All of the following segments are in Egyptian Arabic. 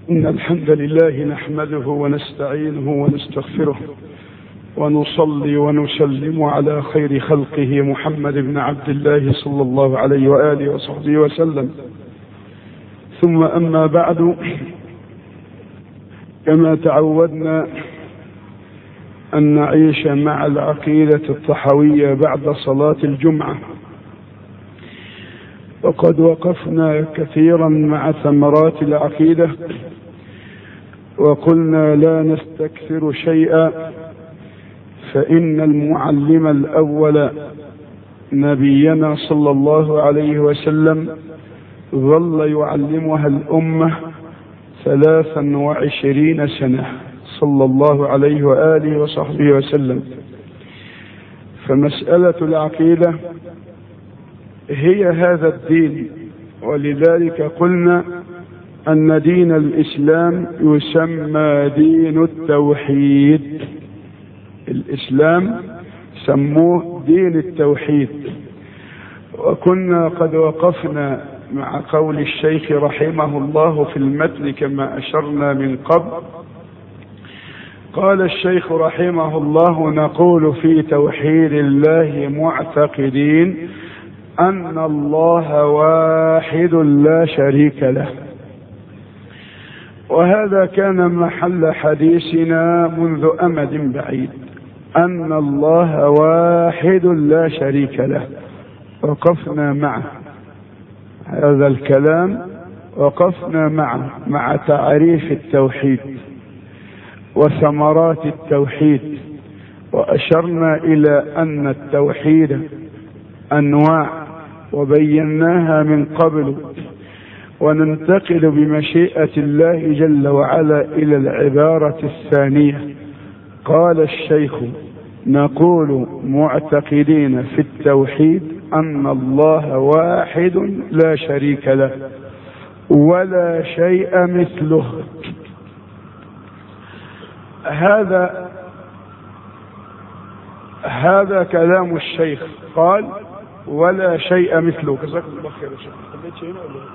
إن الحمد لله نحمده ونستعينه ونستغفره ونصلي ونسلم على خير خلقه محمد بن عبد الله صلى الله عليه وآله وصحبه وسلم ثم أما بعد كما تعودنا أن نعيش مع العقيدة الطحوية بعد صلاة الجمعة وقد وقفنا كثيرا مع ثمرات العقيدة وقلنا لا نستكثر شيئا فإن المعلم الأول نبينا صلى الله عليه وسلم ظل يعلمها الأمة ثلاثا وعشرين سنة صلى الله عليه وآله وصحبه وسلم فمسألة العقيدة هي هذا الدين ولذلك قلنا أن دين الإسلام يسمى دين التوحيد الإسلام سموه دين التوحيد وكنا قد وقفنا مع قول الشيخ رحمه الله في المتن كما أشرنا من قبل قال الشيخ رحمه الله نقول في توحيد الله معتقدين أن الله واحد لا شريك له وهذا كان محل حديثنا منذ أمد بعيد أن الله واحد لا شريك له وقفنا معه هذا الكلام وقفنا معه مع تعريف التوحيد وثمرات التوحيد وأشرنا إلى أن التوحيد أنواع وبيناها من قبل وننتقل بمشيئة الله جل وعلا إلى العبارة الثانية قال الشيخ نقول معتقدين في التوحيد أن الله واحد لا شريك له ولا شيء مثله هذا هذا كلام الشيخ قال ولا شيء مثله جزاكم الله خير يا شيخ خليت شيء هنا ولا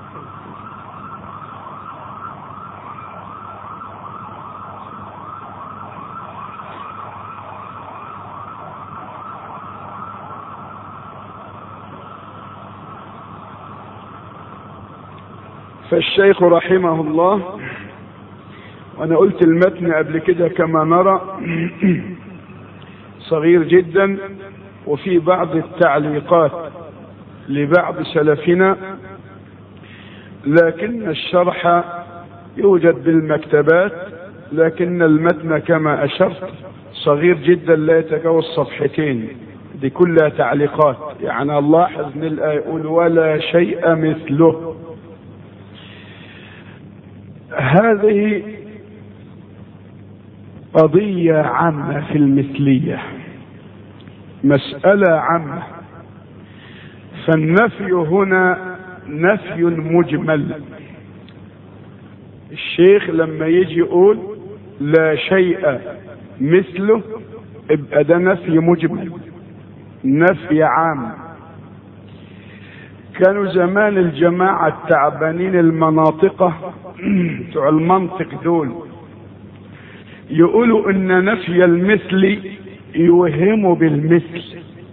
فالشيخ رحمه الله وانا قلت المتن قبل كده كما نرى صغير جدا وفي بعض التعليقات لبعض سلفنا لكن الشرح يوجد بالمكتبات لكن المتن كما أشرت صغير جدا لا يتجاوز صفحتين دي كلها تعليقات يعني نلاحظ من الآية يقول ولا شيء مثله هذه قضية عامة في المثلية مسألة عامة فالنفي هنا نفي مجمل الشيخ لما يجي يقول لا شيء مثله يبقى ده نفي مجمل نفي عام كانوا زمان الجماعة التعبانين المناطقة بتوع المنطق دول يقولوا ان نفي المثل يوهم بالمثل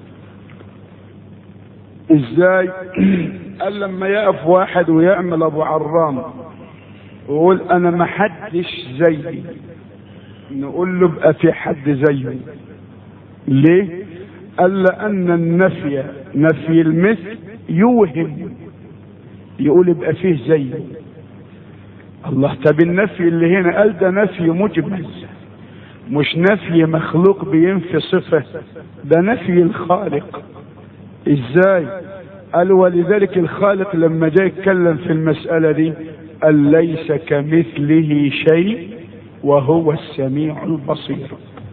ازاي قال لما يقف واحد ويعمل ابو عرام ويقول انا ما حدش زيي نقول له بقى في حد زيه ليه قال لان النفي نفي المثل يوهم يقول يبقى فيه زيه الله طب النفي اللي هنا قال ده نفي مجمل مش نفي مخلوق بينفي صفة ده نفي الخالق ازاي قال ولذلك الخالق لما جاء يتكلم في المسألة دي قال ليس كمثله شيء وهو السميع البصير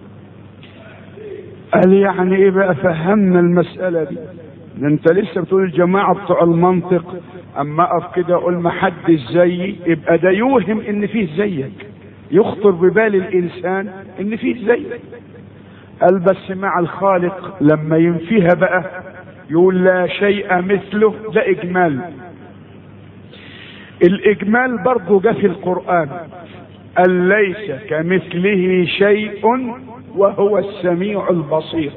قال يعني ايه بقى فهمنا المسألة دي ده انت لسه بتقول الجماعة بتوع المنطق اما اقف كده اقول ما حدش زيي يبقى ده يوهم ان فيه زيك يخطر ببال الانسان ان فيه زيك قال بس مع الخالق لما ينفيها بقى يقول لا شيء مثله ده اجمال الاجمال برضه جه في القرآن أن ليس كمثله شيء وهو السميع البصير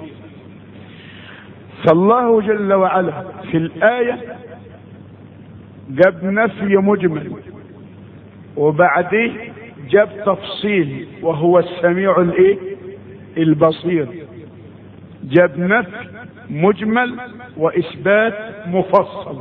فالله جل وعلا في الآية جاب نفي مجمل وبعديه جاب تفصيل وهو السميع الايه البصير جاب نفي مجمل واثبات مفصل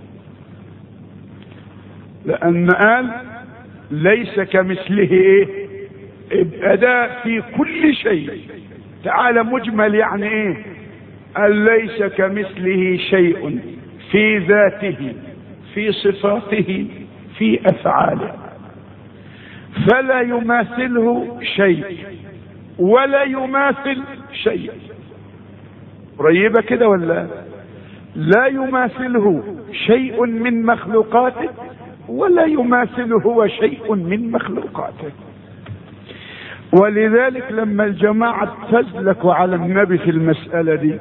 لان قال ليس كمثله ايه اداء في كل شيء تعالى مجمل يعني ايه قال ليس كمثله شيء في ذاته في صفاته في افعاله فلا يماثله شيء ولا يماثل شيء قريبه كده ولا لا يماثله شيء من مخلوقاته ولا يماثله هو شيء من مخلوقاته ولذلك لما الجماعة تزلكوا على النبي في المسألة دي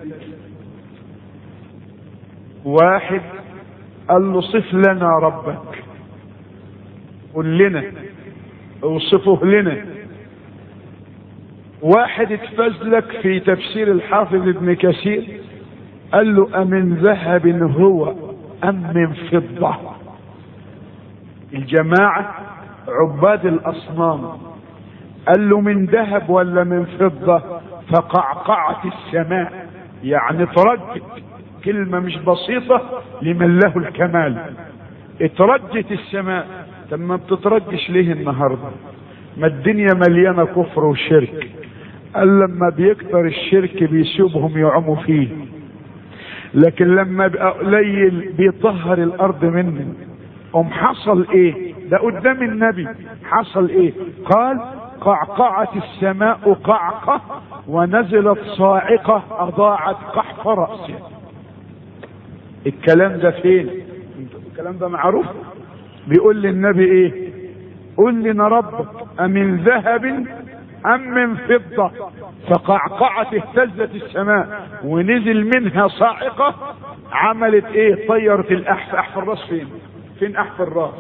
واحد قال له صف لنا ربك قل لنا اوصفه لنا واحد اتفزلك في تفسير الحافظ ابن كثير قال له أمن ذهب هو أم من فضة الجماعة عباد الأصنام قال له من ذهب ولا من فضة فقعقعت السماء يعني ترجت كلمة مش بسيطة لمن له الكمال اترجت السماء طب ما بتترجش ليه النهارده ما الدنيا مليانة كفر وشرك قال لما بيكتر الشرك بيسيبهم يعموا فيه لكن لما بقى قليل بيطهر الارض منه ام حصل ايه ده قدام النبي حصل ايه قال قعقعت السماء قعقة ونزلت صاعقة اضاعت قحف رأسه الكلام ده فين الكلام ده معروف بيقول للنبي ايه قل لنا ربك امن ذهب ام من فضة فقعقعت اهتزت السماء ونزل منها صاعقة عملت ايه طيرت الاحف احف الراس فين فين احف الراس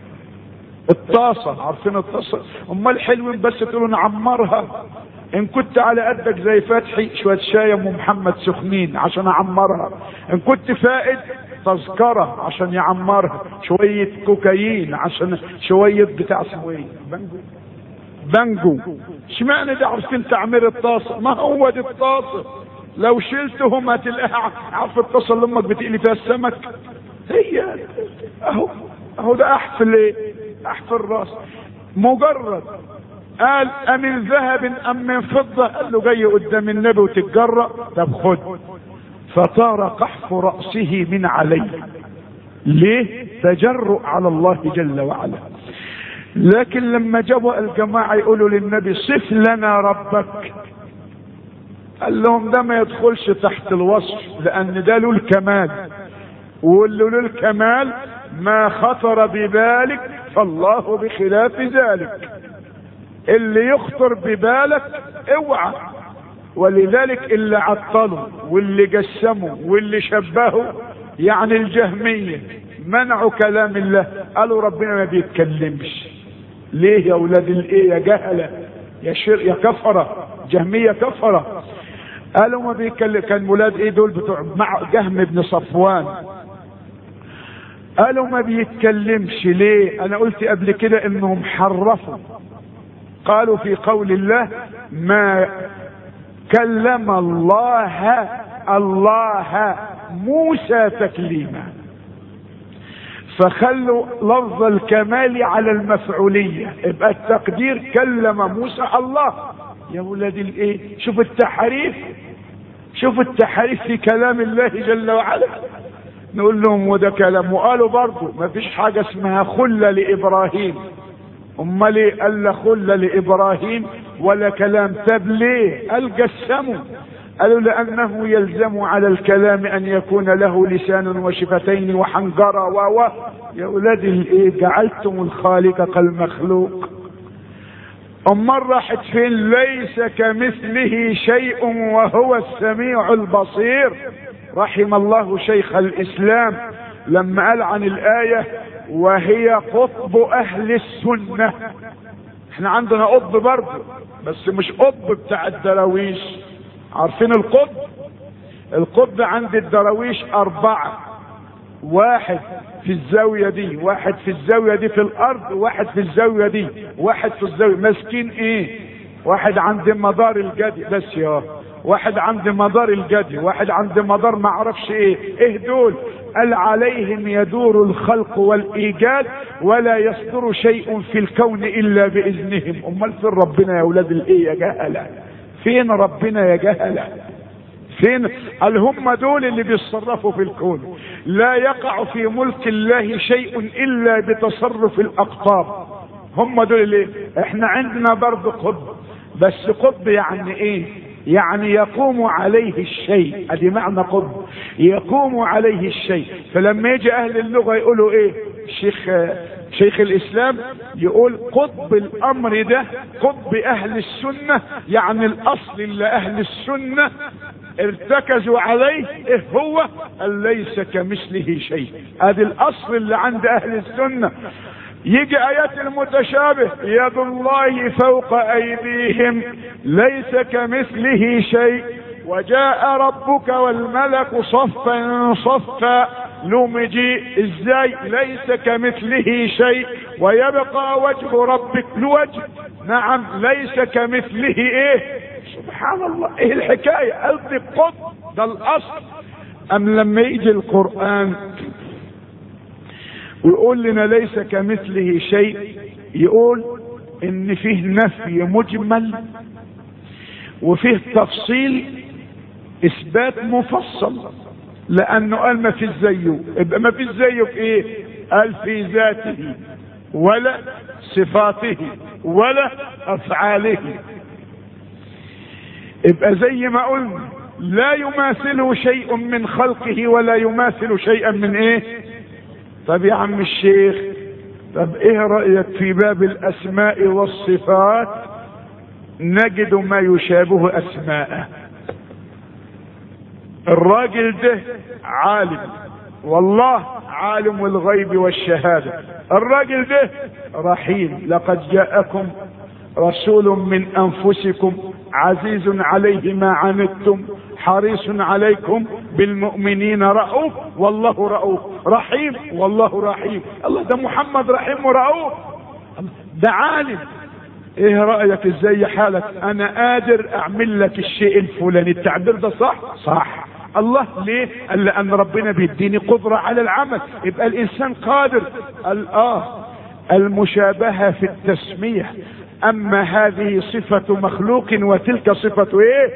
الطاسة عارفين الطاسة امال حلوين بس تقولوا نعمرها ان كنت على قدك زي فتحي شوية شاي ام محمد سخنين عشان اعمرها ان كنت فائد تذكرة عشان يعمرها شوية كوكايين عشان شوية بتاع اسمه ايه بانجو بانجو اشمعنى ده عارفين تعمير الطاسة ما هو دي الطاسة لو شلتهم هتلاقيها عارف الطاسة اللي امك بتقلي فيها السمك هي اهو اهو ده احف الايه احف الراس مجرد قال امن ذهب ام من فضة قال له جاي قدام النبي وتتجرأ طب خد فطار قحف رأسه من عليه ليه تجرؤ على الله جل وعلا لكن لما جاءوا الجماعة يقولوا للنبي صف لنا ربك قال لهم ده ما يدخلش تحت الوصف لان ده له الكمال واللي له الكمال ما خطر ببالك فالله بخلاف ذلك اللي يخطر ببالك اوعى ولذلك اللي عطلوا واللي جسموا واللي شبهوا يعني الجهمية منعوا كلام الله قالوا ربنا ما بيتكلمش ليه يا اولاد الايه يا جهلة يا شر يا كفرة جهمية كفرة قالوا ما بيتكلم كان ولاد ايه دول بتوع مع جهم بن صفوان قالوا ما بيتكلمش ليه انا قلت قبل كده انهم حرفوا قالوا في قول الله ما كلم الله الله موسى تكليما فخلوا لفظ الكمال على المفعولية يبقى التقدير كلم موسى الله يا ولاد الايه شوف التحريف شوف التحريف في كلام الله جل وعلا نقول لهم وده كلام وقالوا برضه ما فيش حاجة اسمها خلة لإبراهيم امال ليه قال لا خلة لإبراهيم ولا كلام طب ليه قال قسموا قالوا لأنه يلزم على الكلام أن يكون له لسان وشفتين وحنجرة و و يا أولاد الإيه جعلتم الخالق كالمخلوق أمال راحت فين ليس كمثله شيء وهو السميع البصير رحم الله شيخ الإسلام لما قال عن الآية وهي قطب اهل السنة احنا عندنا قطب برضه بس مش قطب بتاع الدراويش عارفين القطب القطب عند الدراويش اربعة واحد في الزاوية دي واحد في الزاوية دي في الارض واحد في الزاوية دي واحد في الزاوية ماسكين ايه واحد عند مدار الجدي بس يا واحد عند مدار الجدي واحد عند مدار ما اعرفش ايه ايه دول قال عليهم يدور الخلق والايجاد ولا يصدر شيء في الكون الا باذنهم امال فين ربنا يا اولاد الايه يا جهله فين ربنا يا جهله فين قال هم دول اللي بيتصرفوا في الكون لا يقع في ملك الله شيء الا بتصرف الاقطاب هم دول اللي احنا عندنا برضه قطب بس قطب يعني ايه يعني يقوم عليه الشيء ادي معنى قطب يقوم عليه الشيء فلما يجي اهل اللغه يقولوا ايه شيخ شيخ الاسلام يقول قطب الامر ده قطب اهل السنه يعني الاصل اللي اهل السنه ارتكزوا عليه ايه هو قال ليس كمثله شيء ادي الاصل اللي عند اهل السنه يجي ايات المتشابه يد الله فوق ايديهم ليس كمثله شيء وجاء ربك والملك صفا صفا له مجيء ازاي ليس كمثله شيء ويبقى وجه ربك له وجه نعم ليس كمثله ايه سبحان الله ايه الحكاية قصدي قط ده الاصل ام لما يجي القرآن ويقول لنا ليس كمثله شيء يقول ان فيه نفي مجمل وفيه تفصيل اثبات مفصل لانه قال ما فيش زيه يبقى ما فيش زيه في ايه قال في ذاته ولا صفاته ولا افعاله يبقى زي ما قلنا لا يماثله شيء من خلقه ولا يماثل شيئا من ايه طب يا عم الشيخ طب ايه رأيك في باب الاسماء والصفات نجد ما يشابه اسماءه الراجل ده عالم والله عالم الغيب والشهادة الراجل ده رحيم لقد جاءكم رسول من انفسكم عزيز عليه ما عنتم حريص عليكم بالمؤمنين رؤوف والله رؤوف رحيم والله رحيم الله ده محمد رحيم ورؤوف ده عالم ايه رأيك ازاي حالك انا قادر اعمل لك الشيء الفلاني التعبير ده صح صح الله ليه قال لان ربنا بيديني قدرة على العمل يبقى الانسان قادر قال اه المشابهة في التسمية اما هذه صفة مخلوق وتلك صفة ايه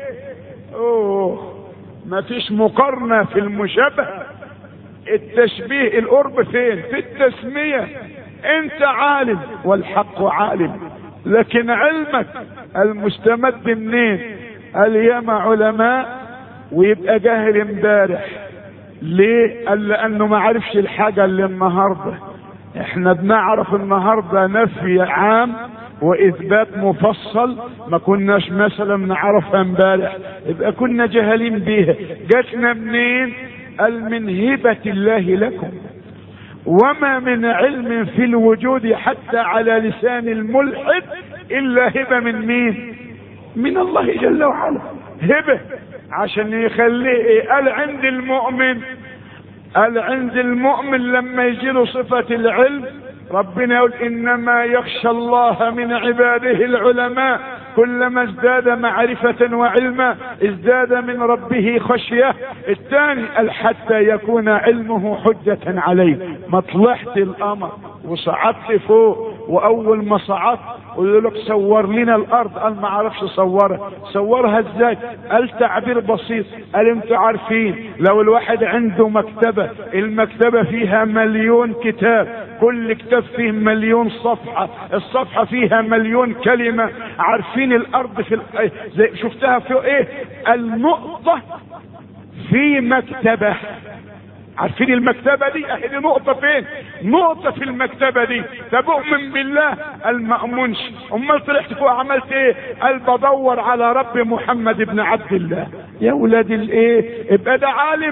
اوه ما فيش مقارنة في المشابهة التشبيه القرب فين في التسمية انت عالم والحق عالم لكن علمك المستمد منين اليوم علماء ويبقى جاهل امبارح ليه قال لانه ما عرفش الحاجة اللي النهاردة احنا بنعرف النهاردة نفي عام واثبات مفصل ما كناش مثلا نعرفها امبارح يبقى كنا جاهلين بيها جاتنا منين قال من هبة الله لكم وما من علم في الوجود حتى على لسان الملحد الا هبة من مين من الله جل وعلا هبة عشان يخليه ايه قال عند المؤمن قال عند المؤمن لما يجي له صفة العلم ربنا يقول انما يخشى الله من عباده العلماء كلما ازداد معرفة وعلما ازداد من ربه خشية الثاني قال حتى يكون علمه حجة عليه ما طلعت القمر وصعدت فوق واول ما صعدت قلت لك صور لنا الارض قال ما اعرفش صورها صورها ازاي قال تعبير بسيط قال انتوا عارفين لو الواحد عنده مكتبة المكتبة فيها مليون كتاب كل كتاب فيه مليون صفحة الصفحة فيها مليون كلمة عارفين الارض في ال... زي شفتها في ايه النقطة في مكتبة عارفين المكتبة دي اهي دي نقطة فين نقطة في المكتبة دي طب اؤمن بالله المأمونش امال طلعت فوق عملت ايه قال بدور على رب محمد بن عبد الله يا ولاد الايه يبقى ده عالم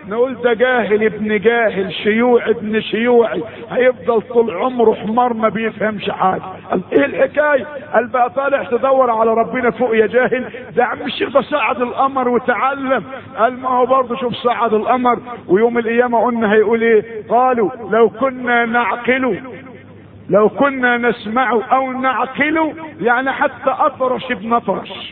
نقول ده جاهل ابن جاهل شيوعي ابن شيوعي هيفضل طول عمره حمار ما بيفهمش حاجه قال ايه الحكايه قال بقى طالع تدور على ربنا فوق يا جاهل ده عم الشيخ ده صعد القمر وتعلم قال ما هو برضه شوف صعد القمر ويوم القيامه قلنا هيقول ايه قالوا لو كنا نعقل لو كنا نسمع او نعقل يعني حتى اطرش ابن اطرش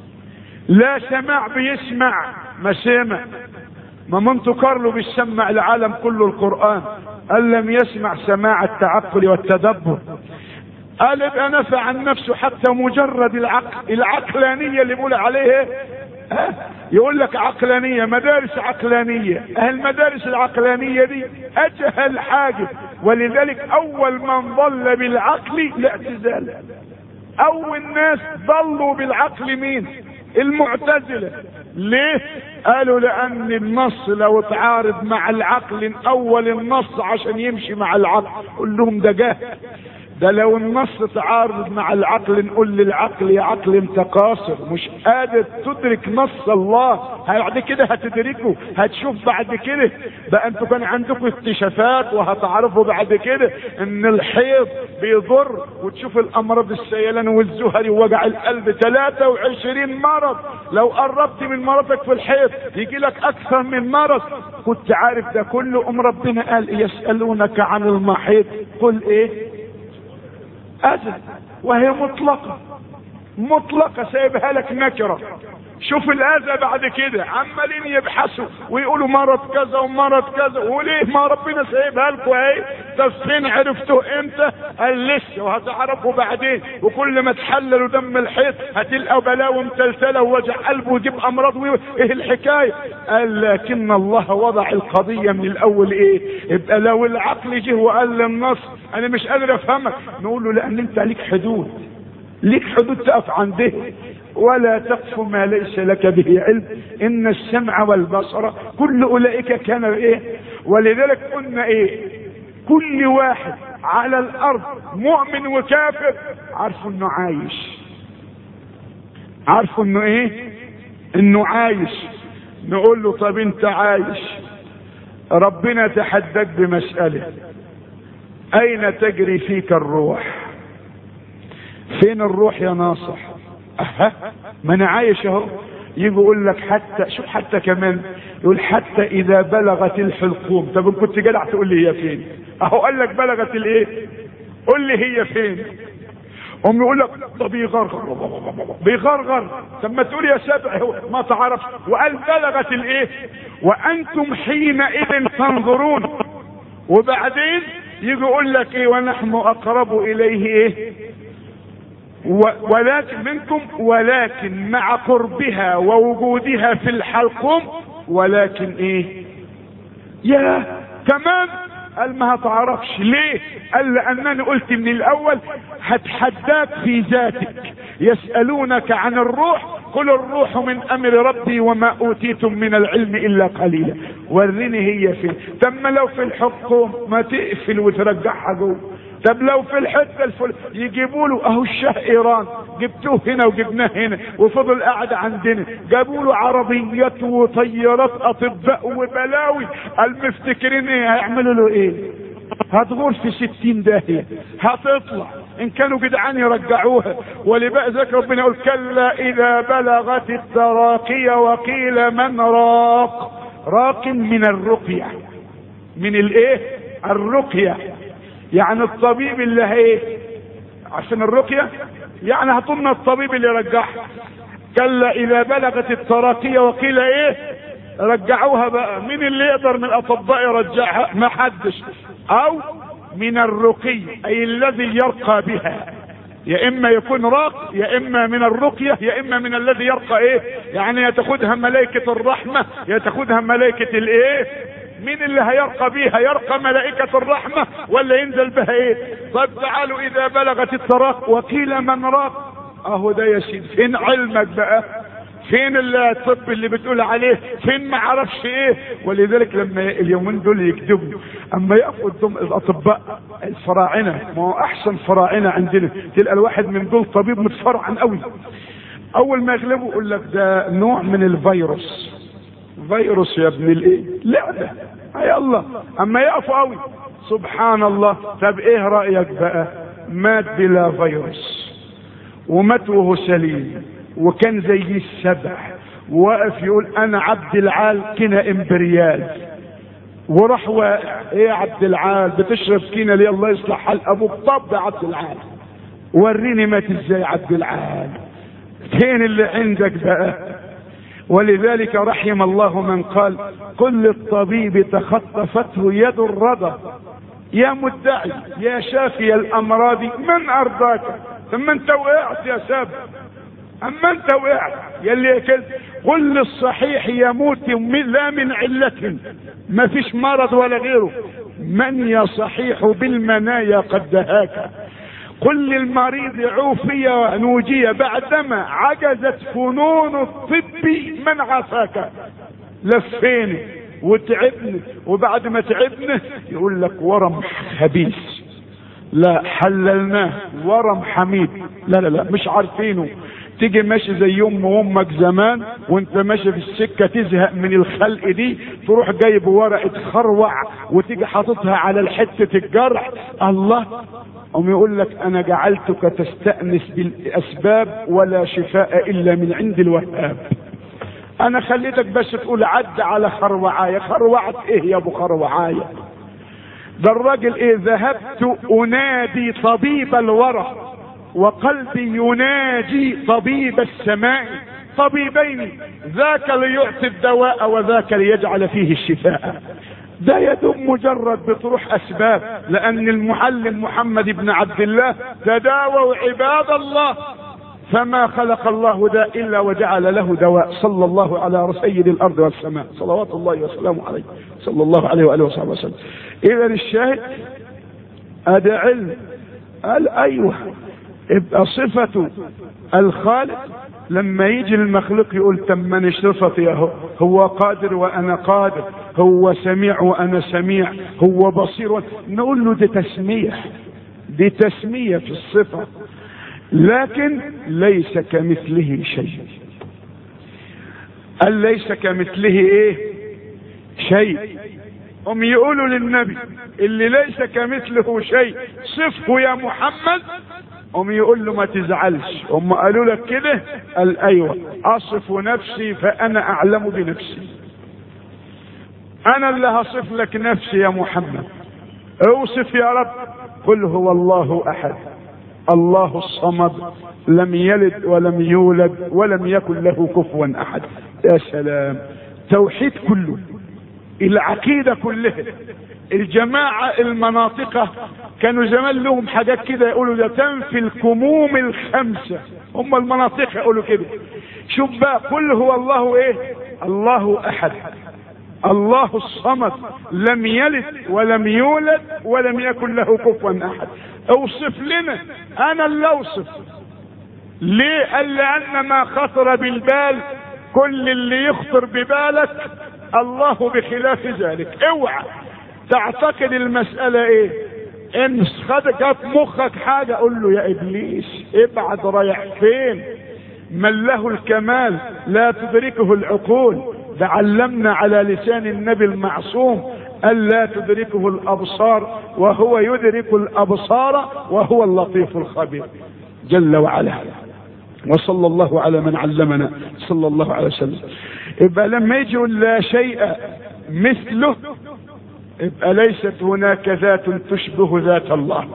لا سمع بيسمع ما سمع ما مونتو كارلو بيسمع العالم كله القرآن قال لم يسمع سماع التعقل والتدبر قال يبقى نفع عن نفسه حتى مجرد العقل العقلانية اللي بيقول عليها ها؟ يقول لك عقلانية مدارس عقلانية المدارس العقلانية دي أجهل حاجة ولذلك أول من ضل بالعقل الاعتزال أول ناس ضلوا بالعقل مين المعتزلة ليه قالوا لان النص لو تعارض مع العقل اول النص عشان يمشي مع العقل قول لهم ده جهل ده لو النص تعارض مع العقل نقول للعقل يا عقل انت قاصر مش قادر تدرك نص الله بعد كده هتدركه هتشوف بعد كده بقى انتوا كان عندكم اكتشافات وهتعرفوا بعد كده ان الحيض بيضر وتشوف الامراض السيلان والزهري ووجع القلب 23 مرض لو قربت من مرضك في الحيض يجي لك اكثر من مرض كنت عارف ده كله ام ربنا قال يسالونك عن المحيط قل ايه أذى وهي مطلقة مطلقة سايبها لك نكرة شوف الأذى بعد كده عمالين يبحثوا ويقولوا مرض كذا ومرض كذا وليه ما ربنا سايبها لكم اهي طب فين عرفتوا امتى؟ قال لسه وهتعرفوا بعدين وكل ما تحللوا دم الحيط هتلقوا بلاوي متلتله ووجع قلب ويجيب امراض وايه الحكايه؟ قال لكن الله وضع القضيه من الاول ايه؟ يبقى لو العقل جه وقال للنص انا مش قادر افهمك نقول له لان انت ليك حدود ليك حدود تقف عنده ولا تقف ما ليس لك به علم ان السمع والبصر كل اولئك كان ايه ولذلك قلنا ايه كل واحد على الارض مؤمن وكافر عارف انه عايش عارف انه ايه انه عايش نقول له طب انت عايش ربنا تحداك بمسألة اين تجري فيك الروح فين الروح يا ناصح أه. ما انا عايش اهو يجي يقول لك حتى شوف حتى كمان يقول حتى اذا بلغت الحلقوم طب ان كنت جدع تقول لي هي فين اهو قال لك بلغت الايه قول لي هي فين هم يقول لك ده بيغرغر بيغرغر طب ما تقول يا سبع ما تعرفش وقال بلغت الايه وانتم حينئذ تنظرون وبعدين يجي يقول لك ايه ونحن اقرب اليه ايه ولكن منكم ولكن مع قربها ووجودها في الحلقوم ولكن ايه يا كمان قال ما هتعرفش ليه قال لانني قلت من الاول هتحداك في ذاتك يسألونك عن الروح قل الروح من امر ربي وما اوتيتم من العلم الا قليلا وريني هي فين ثم لو في الحكم ما تقفل وترجعها جوه طب لو في الحته الفل يجيبوا له اهو الشاه ايران جبتوه هنا وجبناه هنا وفضل قاعد عندنا جابوا له عربيات وطيارات اطباء وبلاوي المفتكرين ايه هيعملوا له ايه هتغور في ستين داهية هتطلع ان كانوا جدعان يرجعوها ولبقى ذلك ربنا يقول كلا اذا بلغت التراقي وقيل من راق راق من الرقية من الايه الرقية يعني الطبيب اللي هي عشان الرقية يعني هطلنا الطبيب اللي رجعها كلا اذا بلغت التراقية وقيل ايه رجعوها بقى مين اللي يقدر من الاطباء يرجعها ما حدش او من الرقي اي الذي يرقى بها يا اما يكون راق يا اما من الرقية يا اما من الذي يرقى ايه يعني يتاخدها ملائكة الرحمة يتاخدها ملائكة الايه مين اللي هيرقى بيها يرقى ملائكة الرحمة ولا ينزل بها ايه طيب تعالوا اذا بلغت التراق وقيل من راق اهو ده يا سيدي فين علمك بقى فين الطب اللي بتقول عليه فين ما عرفش ايه ولذلك لما اليومين دول يكذبوا اما يقفوا قدام الاطباء الفراعنه ما هو احسن فراعنه عندنا تلقى الواحد من دول طبيب متفرعن قوي اول ما يغلبوا يقول لك ده نوع من الفيروس فيروس يا ابن الايه لعبة يا الله اما يقفوا قوي سبحان الله طب ايه رأيك بقى مات بلا فيروس ومات وهو سليم وكان زي السبع وقف يقول انا عبد العال كنا امبريال وراح واقع ايه يا عبد العال بتشرب كينا ليه الله يصلح حال ابوك طب يا عبد العال وريني مات ازاي عبد العال فين اللي عندك بقى ولذلك رحم الله من قال كل الطبيب تخطفته يد الرضا يا مدعي يا شافي الامراض من ارضاك ثم انت وقعت يا سابق اما انت وقعت يلي كده قل للصحيح يموت من لا من علة ما فيش مرض ولا غيره من يا صحيح بالمنايا قد دهاك قل للمريض عوفي ونوجي بعدما عجزت فنون الطب من عافاك لفيني وتعبني وبعد ما تعبنا يقول لك ورم خبيث لا حللناه ورم حميد لا لا لا مش عارفينه تيجي ماشي زي ام وامك زمان وانت ماشي في السكه تزهق من الخلق دي تروح جايب ورقه خروع وتيجي حاططها على الحته الجرح الله أم يقول لك أنا جعلتك تستأنس بالأسباب ولا شفاء إلا من عند الوهاب أنا خليتك بس تقول عد على خروعاية خروعت إيه يا أبو خروعاية ده الراجل إيه ذهبت أنادي طبيب الورى وقلبي يناجي طبيب السماء طبيبين ذاك ليعطي الدواء وذاك ليجعل فيه الشفاء ده يدوم مجرد بتروح اسباب لان المعلم محمد بن عبد الله تداووا عباد الله فما خلق الله داء الا وجعل له دواء صلى الله على سيد الارض والسماء صلوات الله وسلامه عليه صلى الله عليه واله وصحبه وسلم اذا الشاهد هذا علم قال ايوه يبقى صفة الخالق لما يجي المخلوق يقول تم صفتي اهو هو قادر وانا قادر هو سميع وانا سميع هو بصير نقول له دي تسمية دي تسمية في الصفة لكن ليس كمثله شيء قال ليس كمثله ايه شيء هم يقولوا للنبي اللي ليس كمثله شيء صفه يا محمد هم يقول له ما تزعلش هم قالوا لك كده قال ايوه اصف نفسي فانا اعلم بنفسي انا اللي هصف لك نفسي يا محمد اوصف يا رب قل هو الله احد الله الصمد لم يلد ولم يولد ولم يكن له كفوا احد يا سلام توحيد كله العقيده كلها الجماعة المناطقة كانوا زمان لهم حاجات كده يقولوا ده تنفي الكموم الخمسة هم المناطق يقولوا كده شوف بقى قل هو الله ايه الله احد الله الصمد لم يلد ولم يولد ولم يكن له كفوا احد اوصف لنا انا اللي اوصف ليه قال لان ما خطر بالبال كل اللي يخطر ببالك الله بخلاف ذلك اوعى تعتقد المسألة ايه ان خدك في مخك حاجة قول له يا ابليس ابعد رايح فين من له الكمال لا تدركه العقول ده علمنا على لسان النبي المعصوم ألا تدركه الأبصار وهو يدرك الأبصار وهو اللطيف الخبير جل وعلا وصلى الله على من علمنا صلى الله عليه وسلم يبقى لما يجي لا شيء مثله يبقى ليست هناك ذات تشبه ذات الله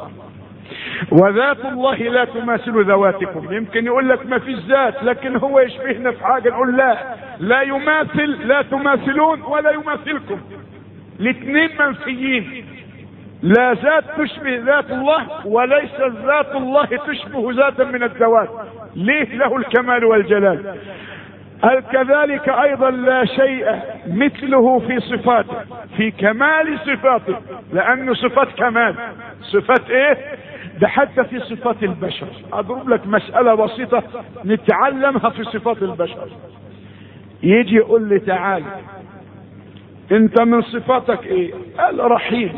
وذات الله لا تماثل ذواتكم يمكن يقول لك ما فيش ذات لكن هو يشبهنا في حاجه نقول لا لا يماثل لا تماثلون ولا يماثلكم الاثنين منفيين لا ذات تشبه ذات الله وليس ذات الله تشبه ذاتا من الذوات ليه له الكمال والجلال قال كذلك ايضا لا شيء مثله في صفاته في كمال صفاته لانه صفات كمال صفات ايه ده حتى في صفات البشر اضرب لك مسألة بسيطة نتعلمها في صفات البشر يجي يقول لي تعال انت من صفاتك ايه قال رحيم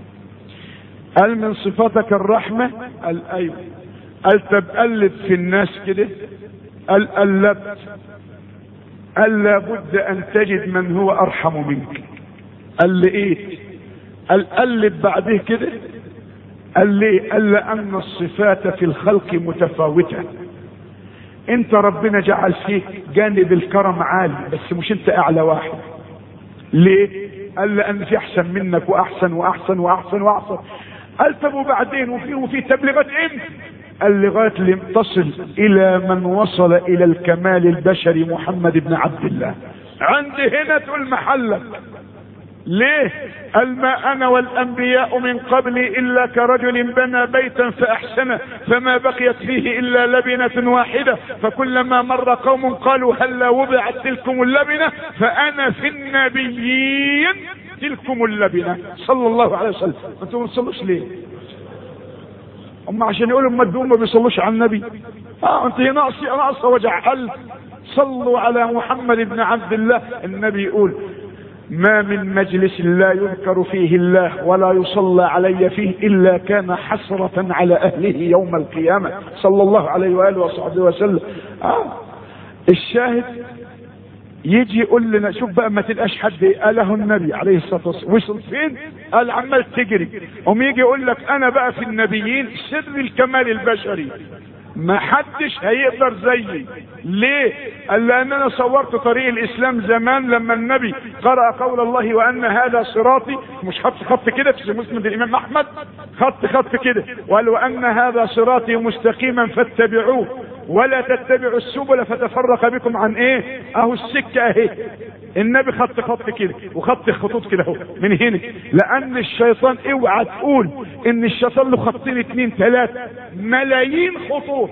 قال من صفاتك الرحمة قال ايوه قال طب قلب في الناس كده قال قلبت قال لابد ان تجد من هو ارحم منك قال لي ايه قال قلب بعديه كده قال لي قال لان الصفات في الخلق متفاوته انت ربنا جعل فيك جانب الكرم عالي بس مش انت اعلى واحد ليه قال لان في احسن منك واحسن واحسن واحسن واحسن قال طب وبعدين وفي وفي تبليغات امتى قال لغايه لم تصل الى من وصل الى الكمال البشري محمد بن عبد الله عندي هنا تقول محلك ليه قال ما انا والانبياء من قبلي الا كرجل بنى بيتا فاحسنه فما بقيت فيه الا لبنه واحده فكلما مر قوم قالوا هلا وضعت تلكم اللبنه فانا في النبيين تلكم اللبنه صلى الله عليه وسلم انتم ما تصلوش ليه هم عشان يقولوا ما الدول ما بيصلوش على النبي اه انت ناقص ناقص وجع قلب صلوا على محمد بن عبد الله النبي يقول ما من مجلس لا يذكر فيه الله ولا يصلى علي فيه الا كان حسرة على اهله يوم القيامة صلى الله عليه واله وصحبه وسلم آه. الشاهد يجي يقول لنا شوف بقى ما تلقاش حد قاله النبي عليه الصلاه والسلام وصل فين؟ قال عمال تجري قوم يجي يقول لك انا بقى في النبيين سر الكمال البشري ما حدش هيقدر زيي ليه قال لان انا صورت طريق الاسلام زمان لما النبي قرأ قول الله وان هذا صراطي مش خط خط كده في مسلم الامام احمد خط خط كده وقال وان هذا صراطي مستقيما فاتبعوه ولا تتبعوا السبل فتفرق بكم عن ايه اهو السكة اهي النبي خط خط كده وخط خطوط كده اهو من هنا لان الشيطان اوعى تقول ان الشيطان له خطين اتنين تلاتة ملايين خطوط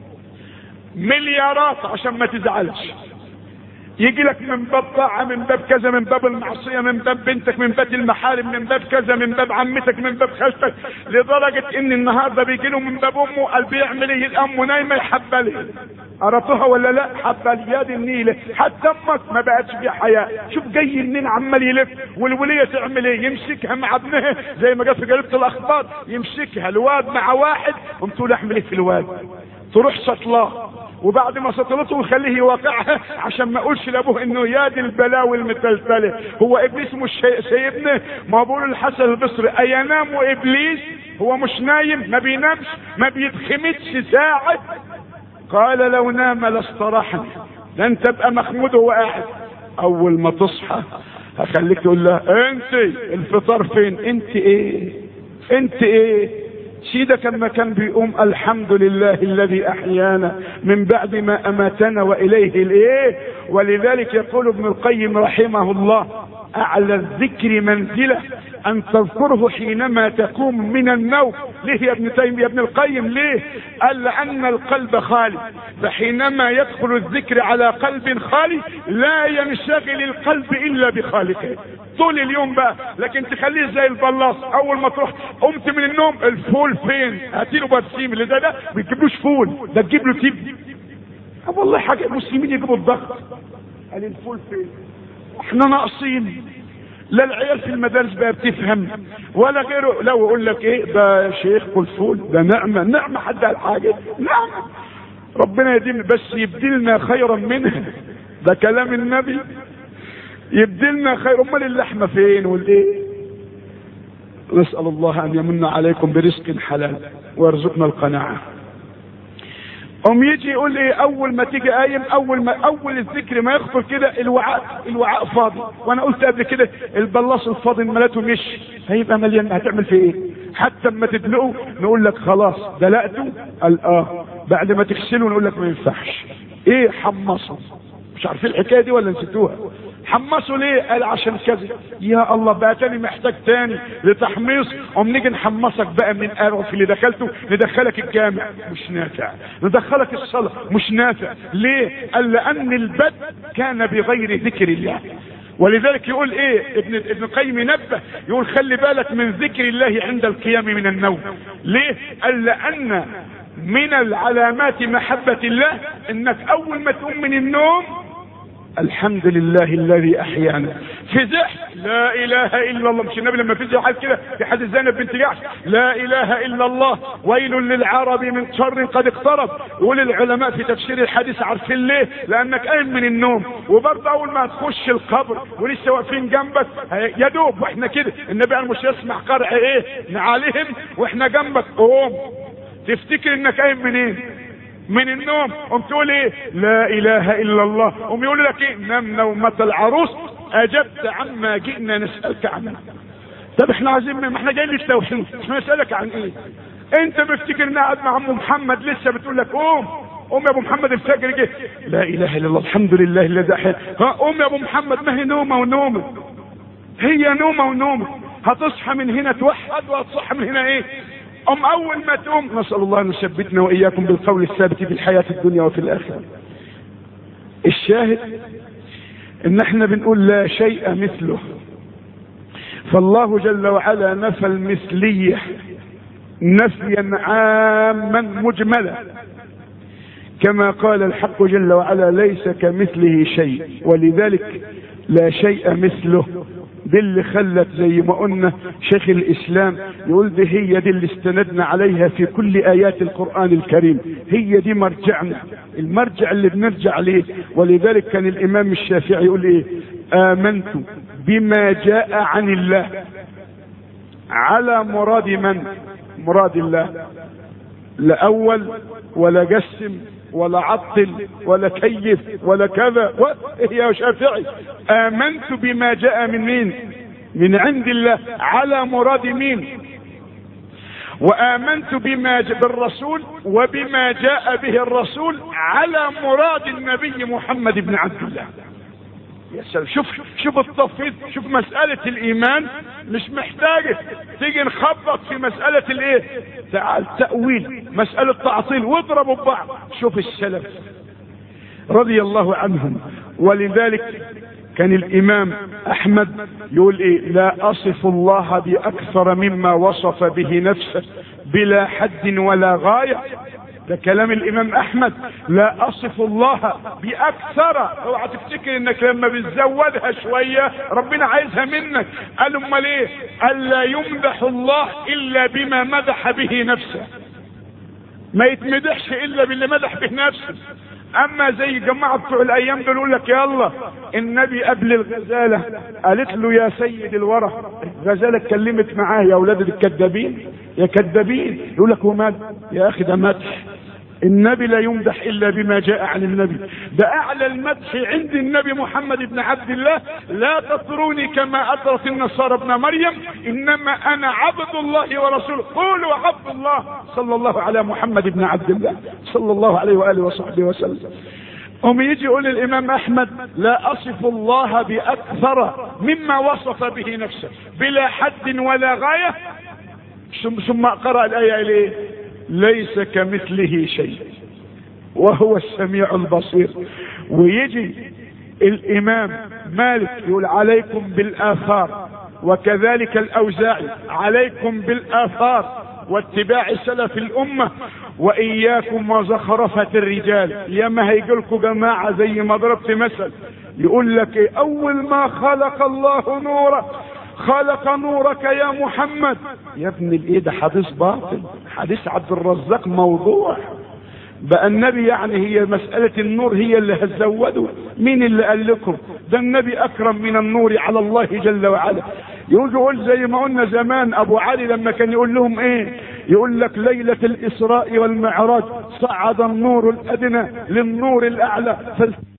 مليارات عشان ما تزعلش يجي لك من باب طاعة من باب كذا من باب المعصية من باب بنتك من باب المحارم من باب كذا من باب عمتك من باب خالتك لدرجة ان النهاردة بيجي له من باب امه قال بيعمل ايه الام نايمة يحبلها قرطوها ولا لا حبل يا دي النيلة حتى امك ما بقتش في حياة شوف جاي منين عمال يلف والولية تعمل ايه يمسكها مع ابنها زي ما جت في جريدة الاخبار يمسكها الواد مع واحد قمت له اعمل ايه في الواد تروح سطلاه وبعد ما سطلته ويخليه يوقعها عشان ما اقولش لابوه انه يا دي البلاوي المتلتله هو ابليس مش سيبنا ما هو بيقول الحسن البصري اينام ابليس هو مش نايم ما بينامش ما بيتخمدش ساعه قال لو نام لاستراحني ده انت تبقى مخمود وهو قاعد اول ما تصحى هخليك تقول لها انت الفطار فين انت ايه انت ايه سيدك لما كان بيقوم الحمد لله الذي احيانا من بعد ما اماتنا واليه الايه ولذلك يقول ابن القيم رحمه الله اعلى الذكر منزله ان تذكره حينما تقوم من النوم ليه يا ابن تيمية يا ابن القيم ليه قال لان القلب خالي فحينما يدخل الذكر على قلب خالي لا ينشغل القلب الا بخالقه طول اليوم بقى لكن تخليه زي البلاص اول ما تروح قمت من النوم الفول فين هاتيله برسيم اللي ده ده ما تجيبلوش فول ده تجيب له تيب والله حاجه المسلمين يجيبوا الضغط قال الفول فين احنا ناقصين لا العيال في المدارس بقى بتفهم ولا غيره لو اقول لك ايه ده شيخ كل فول ده نعمه نعمه حد الحاجه نعمه ربنا يديم بس يبدلنا خيرا منها ده كلام النبي يبدلنا خير امال اللحمه فين والايه نسال الله ان يمن عليكم برزق حلال ويرزقنا القناعه قوم يجي يقول ايه اول ما تيجي قايم اول ما اول الذكر ما يخطر كده الوعاء الوعاء فاضي وانا قلت قبل كده البلاص الفاضي ملاته مش هيبقى مليان هتعمل فيه ايه حتى اما تدلقه نقول لك خلاص دلقته قال اه بعد ما تغسله نقول لك ما ينفعش ايه حمصه مش عارفين الحكايه دي ولا نسيتوها حمصوا ليه قال عشان كذا يا الله بقى تاني محتاج تاني لتحميص قوم نيجي نحمصك بقى من القرف اللي دخلته ندخلك الجامع مش نافع ندخلك الصلاة مش نافع ليه قال لان البدء كان بغير ذكر الله ولذلك يقول ايه ابن ابن القيم نبه يقول خلي بالك من ذكر الله عند القيام من النوم ليه قال لان من العلامات محبة الله انك اول ما تقوم من النوم الحمد لله الذي احيانا فزح لا اله الا الله مش النبي لما فزح حد كده في حديث زينب بنت جحش لا اله الا الله ويل للعرب من شر قد اقترب يقول العلماء في تفسير الحديث عارفين ليه لانك قايم من النوم وبرضه اول ما تخش القبر ولسه واقفين جنبك يا دوب واحنا كده النبي قال مش يسمع قرع ايه نعالهم واحنا جنبك قوم تفتكر انك قايم منين من النوم قم تقول ايه لا اله الا الله قم يقول لك ايه نم نومة العروس اجبت عما جئنا نسألك عنه طب احنا عايزين ما احنا جايين للتوحيد احنا نسألك عن ايه انت بفتكر انها قاعد مع ام محمد لسه بتقول لك قوم قوم يا ابو محمد الفجر جه لا اله الا الله الحمد لله الذي احيا قوم يا ابو محمد ما هي نومه ونومه هي نومه ونومه هتصحى من هنا توحد وهتصحى من هنا ايه ام اول ما تقوم نسال الله ان يثبتنا واياكم بالقول الثابت في الحياه الدنيا وفي الاخره الشاهد ان احنا بنقول لا شيء مثله فالله جل وعلا نفى المثليه نفيا عاما مجملا كما قال الحق جل وعلا ليس كمثله شيء ولذلك لا شيء مثله دي اللي خلت زي ما قلنا شيخ الاسلام يقول دي هي دي اللي استندنا عليها في كل ايات القران الكريم هي دي مرجعنا المرجع اللي بنرجع عليه ولذلك كان الامام الشافعي يقول ايه امنت بما جاء عن الله على مراد من مراد الله لا اول ولا جسم ولا عطل ولا كيف ولا كذا يا شافعي امنت بما جاء من مين من عند الله على مراد مين وامنت بما جاء بالرسول وبما جاء به الرسول على مراد النبي محمد بن عبد الله يا سلام شوف شوف التفويض شوف مسألة الإيمان مش محتاجة تيجي نخبط في مسألة الإيه؟ تعال تأويل مسألة تعطيل واضربوا ببعض شوف السلف رضي الله عنهم ولذلك كان الإمام أحمد يقول إيه لا أصف الله بأكثر مما وصف به نفسه بلا حد ولا غاية ده كلام الامام احمد لا اصف الله باكثر اوعى تفتكر انك لما بتزودها شويه ربنا عايزها منك قال امال ايه قال لا يمدح الله الا بما مدح به نفسه ما يتمدحش الا باللي مدح به نفسه اما زي جماعه بتوع الايام دول يقول لك يلا النبي قبل الغزاله قالت له يا سيد الورى الغزاله اتكلمت معاه يا اولاد الكذابين يا كذابين يقول لك ومال يا اخي ده مدح النبي لا يمدح الا بما جاء عن النبي ده اعلى المدح عند النبي محمد بن عبد الله لا تطروني كما اطرت النصارى ابن مريم انما انا عبد الله ورسوله قولوا عبد الله صلى الله على محمد بن عبد الله صلى الله عليه واله وصحبه وسلم هم يجي يقول الامام احمد لا اصف الله باكثر مما وصف به نفسه بلا حد ولا غايه ثم قرأ الايه اليه ليس كمثله شيء وهو السميع البصير ويجي الامام مالك يقول عليكم بالاثار وكذلك الاوزاعي عليكم بالاثار واتباع سلف الامه واياكم وزخرفه الرجال ياما هيجيلكم جماعه زي ما ضربت مثل يقول لك ايه اول ما خلق الله نورا خلق نورك يا محمد يا ابن الايه ده حديث باطل حديث عبد الرزاق موضوع بقى النبي يعني هي مسألة النور هي اللي هتزوده مين اللي قال لكم ده النبي أكرم من النور على الله جل وعلا يقول يقول زي ما قلنا زمان أبو علي لما كان يقول لهم إيه يقول لك ليلة الإسراء والمعراج صعد النور الأدنى للنور الأعلى